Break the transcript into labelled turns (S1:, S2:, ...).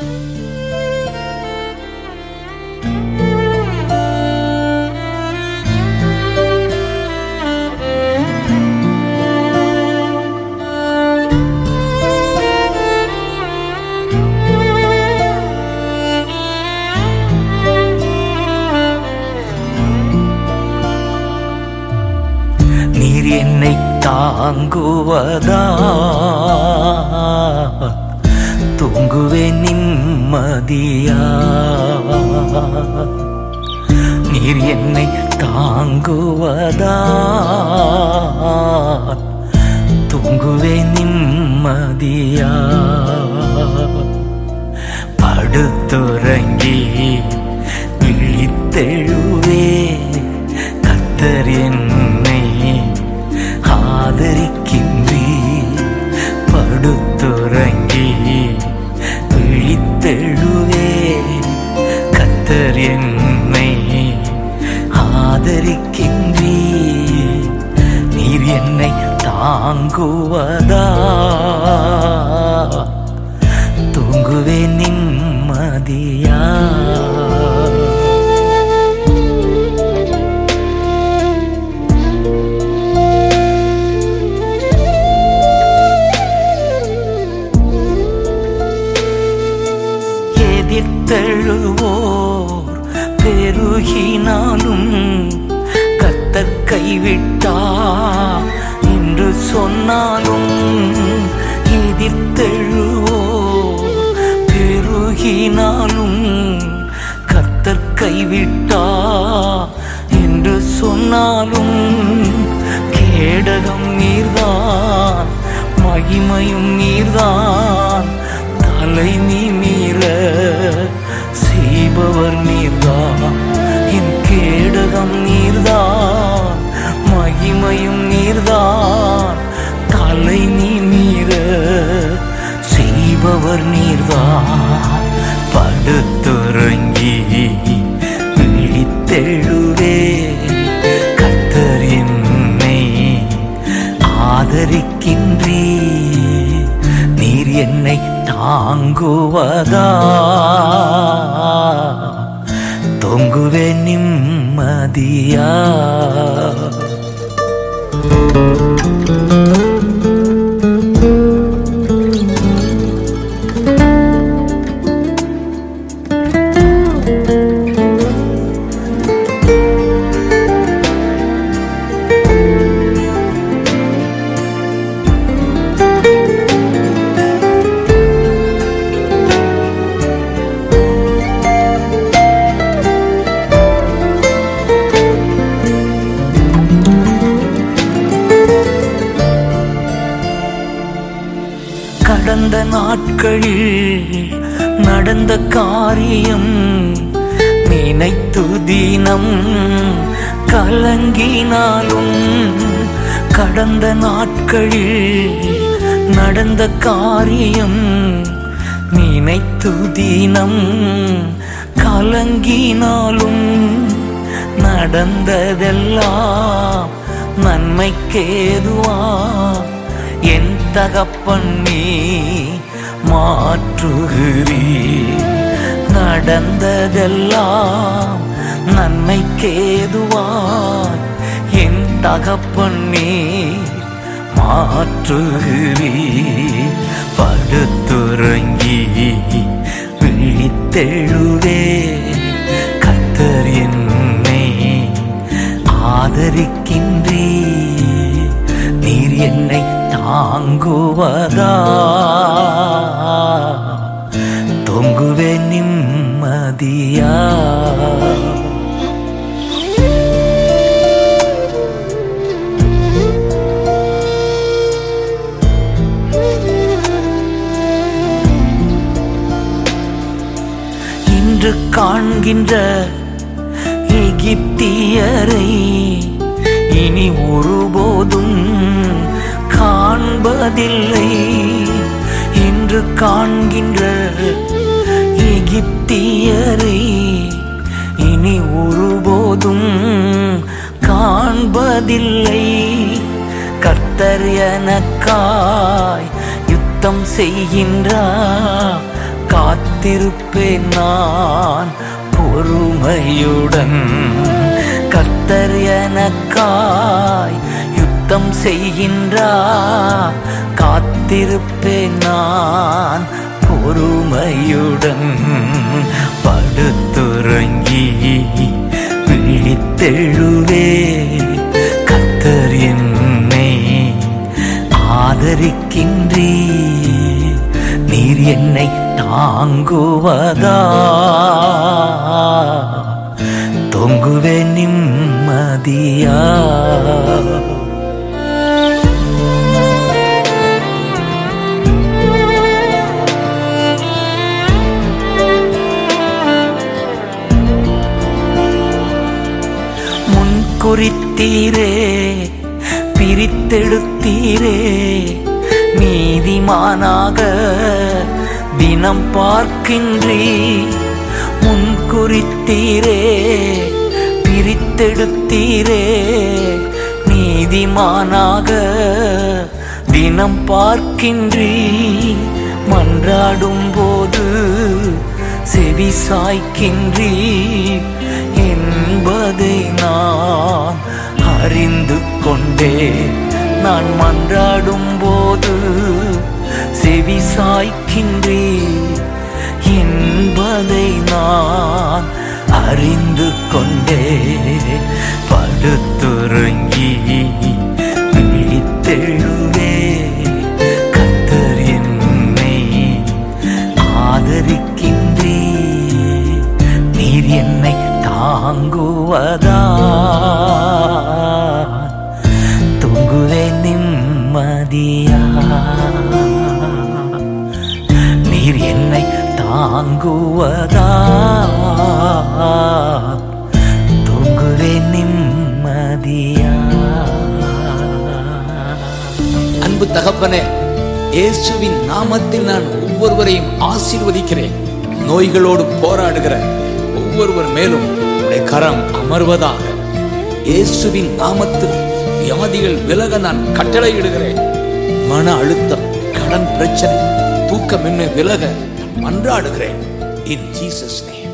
S1: நீர் என்னை தாங்குவதா தூங்குவேன் நிம்மதியா நீர் என்னை தாங்குவதா தூங்குவேன் நிம்மதியா படுத்துறங்கி விழித்தெழுவே கத்தர் என்னை ஆதரிக்கின்றி படுத்துறங்கி விழித்தெழுவே கத்தர் என்னை ஆதரிக்கின்றி நீர் என்னை தாங்குவதா தூங்குவேன் நிம்மதியா எதிர்த்தெழுவோர் பெருகினாலும் கத்தர் கைவிட்டா என்று சொன்னாலும் எதிர்த்தெழுவோர் பெருகினாலும் கத்தர் கைவிட்டா என்று சொன்னாலும் கேடகம் நீர்தான் மகிமையும் நீர்தான் தலை நிமிர செய்பவர் நீர்தான் என் கேடகம் நீர்தான் மகிமையும் நீர்தான் தலை நிமிர செய்பவர் நீர்தான் படுத்துறங்கி விழித்தெழுவே கத்தர் என்னை ஆதரிக்கின்றீ நீர் என்னை தாங்குவதா தொங்குவே நிம்மதியா கடந்த நாட்களில் நடந்த காரியம் நினைத்து தினம் கலங்கினாலும் கடந்த நாட்களில் நடந்த காரியம் நினைத்து தினம் கலங்கினாலும் நடந்ததெல்லாம் நன்மைக்கேதுவா என் தகப்பன் நீ மாற்றுகிறீ நடந்ததெல்லாம் நன்மைக்கேதுவாய் என் தகப்பன் நீ மாற்றுகிறீ படுத்துறங்கி விழித்தெழுவே கத்தர் என்னை ஆதரிக்கின்றீ நீர் என்னை தாங்குவதா தொங்குவே நிம்மதியா இன்று காண்கின்ற எகிப்தியரை இனி ஒருபோதும் காண்பதில்லை இன்று காண்கின்ற எகிப்தியரை இனி ஒருபோதும் காண்பதில்லை கர்த்தர் எனக்காய் யுத்தம் செய்கின்றார் காத்திருப்பேன் நான் பொறுமையுடன் கர்த்தர் எனக்காய் யுத்தம் செய்கின்றார் காத்திருப்பேன் நான் பொறுமையுடன் படுத்துறங்கி விழித்தெழுவே கர்த்தர் என்னை ஆதரிக்கின்றீ நீர் என்னை தாங்குவதா தொங்குவே நிம்மதியா முன்குறித்தீரே பிரித்தெடுத்தீரே நீதிமானாக தினம் பார்க்கின்றீ முன்குறித்தீரே பிரித்தெடுத்தீரே நீதிமானாக தினம் பார்க்கின்றீ மன்றாடும் போது செவி சாய்க்கின்றீ என்பதை நான் அறிந்து கொண்டே நான் மன்றாடும் போது செவி சாய்க்கின்றே என்பதை நான் அறிந்து கொண்டே படுத்துறங்கி விழித்தெழுவே கத்தர் என்னை ஆதரிக்கின்றே நீர் என்னை தாங்குவதா தொங்குவே நிம்மதியா நீர் என்னை தாங்குவதா தொங்குவே நிம்மதியா
S2: அன்பு தகப்பனே இயேசுவின் நாமத்தில் நான் ஒவ்வொருவரையும் ஆசீர்வதிக்கிறேன் நோய்களோடு போராடுகிற ஒவ்வொருவர் மேலும் உடைய கரம் அமர்வதாக இயேசுவின் நாமத்தில் வியாதிகள் விலக நான் கட்டளையிடுகிறேன் மன அழுத்தம் கடன் பிரச்சனை தூக்கமின்மை விலக நான் மன்றாடுகிறேன் இன் ஜீசஸ் நேம்